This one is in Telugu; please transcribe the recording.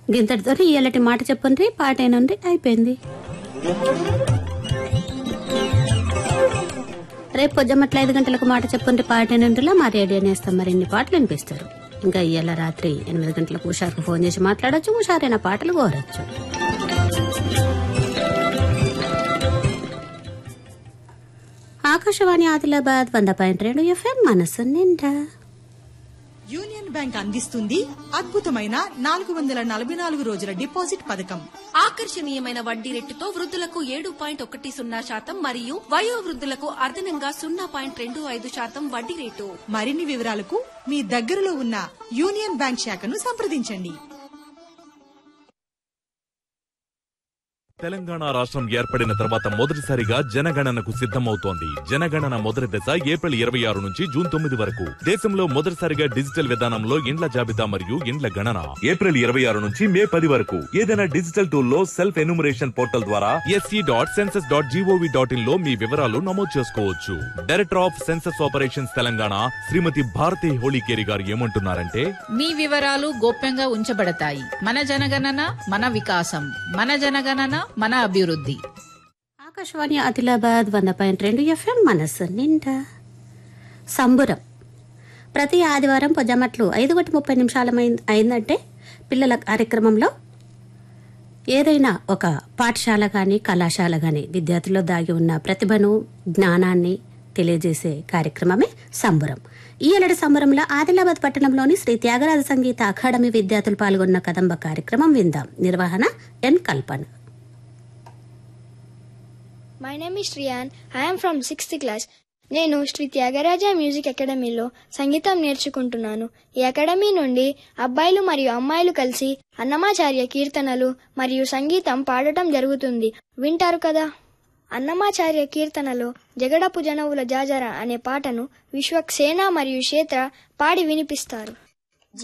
గింతటితో ఇయ్యాలటి మాట చెప్పండి పాట అయినండి అయిపోయింది రేపు పొద్దుమట్ల ఐదు గంటలకు మాట చెప్పండి పాట అయినండిలా మా రేడియో నేస్తాం మరిన్ని పాటలు వినిపిస్తారు ఇంకా ఇయ్యాల రాత్రి ఎనిమిది గంటలకు ఉషార్కు ఫోన్ చేసి మాట్లాడొచ్చు ఉషారైన పాటలు కోరచ్చు ఆకాశవాణి ఆదిలాబాద్ వంద పాయింట్ రెండు ఎఫ్ఎం మనసు నిండా యూనియన్ బ్యాంక్ అందిస్తుంది అద్భుతమైన నాలుగు వందల నలభై నాలుగు రోజుల డిపాజిట్ పథకం ఆకర్షణీయమైన వడ్డీ రేటుతో వృద్ధులకు ఏడు పాయింట్ ఒకటి సున్నా శాతం మరియు వయో వృద్ధులకు అదనంగా సున్నా పాయింట్ రెండు ఐదు శాతం వడ్డీ రేటు మరిన్ని వివరాలకు మీ దగ్గరలో ఉన్న యూనియన్ బ్యాంక్ శాఖను సంప్రదించండి తెలంగాణ రాష్ట్రం ఏర్పడిన తర్వాత మొదటిసారిగా జనగణనకు సిద్ధమవుతోంది జనగణన మొదటి దశ ఏప్రిల్ ఇరవై ఆరు నుంచి జూన్ తొమ్మిది వరకు దేశంలో మొదటిసారిగా డిజిటల్ విధానంలో ఇండ్ల జాబితా మరియు ఇండ్ల గణన ఏప్రిల్ ఇరవై ఆరు నుంచి మే పది వరకు ఏదైనా డిజిటల్ టూల్ లో సెల్ఫ్ ఎన్యూమరేషన్ పోర్టల్ ద్వారా SC dot census dot GOV dot in లో మీ వివరాలు నమోదు చేసుకోవచ్చు director of census operations Telangana Shrimati Bharathi Holikeri garu ఏమంటున్నారంటే మీ వివరాలు గోప్యంగా ఉంచబడతాయి మన జనగణన మన వికాసం మన జనగణన మన అభివృద్ధి ఆకాశవాణి ఆదిలాబాద్ వంద పాయింట్ రెండు ఎఫ్ఎం మనసు నిండా సంబురం ప్రతి ఆదివారం పొజమట్లు ఐదు గంట ముప్పై నిమిషాల అయిందంటే పిల్లల కార్యక్రమంలో ఏదైనా ఒక పాఠశాల కానీ కళాశాల కానీ విద్యార్థుల్లో దాగి ఉన్న ప్రతిభను జ్ఞానాన్ని తెలియజేసే కార్యక్రమమే సంబురం ఈ ఏడాది సంబరంలో ఆదిలాబాద్ పట్టణంలోని శ్రీ త్యాగరాజ సంగీత అకాడమీ విద్యార్థులు పాల్గొన్న కదంబ కార్యక్రమం విందాం నిర్వహణ N Kalpana my name is Riyan I'm from sixth class నేను శ్రీ త్యాగరాజ మ్యూజిక్ అకాడమీలో సంగీతం నేర్చుకుంటున్నాను ఈ అకాడమీ నుండి అబ్బాయిలు మరియు అమ్మాయిలు కలిసి అన్నమాచార్య కీర్తనలు మరియు సంగీతం పాడటం జరుగుతుంది వింటారు కదా అన్నమాచార్య కీర్తనలో జగడపు జనవుల జాజర అనే పాటను విశ్వక్సేన మరియు క్షేత్ర పాడి వినిపిస్తారు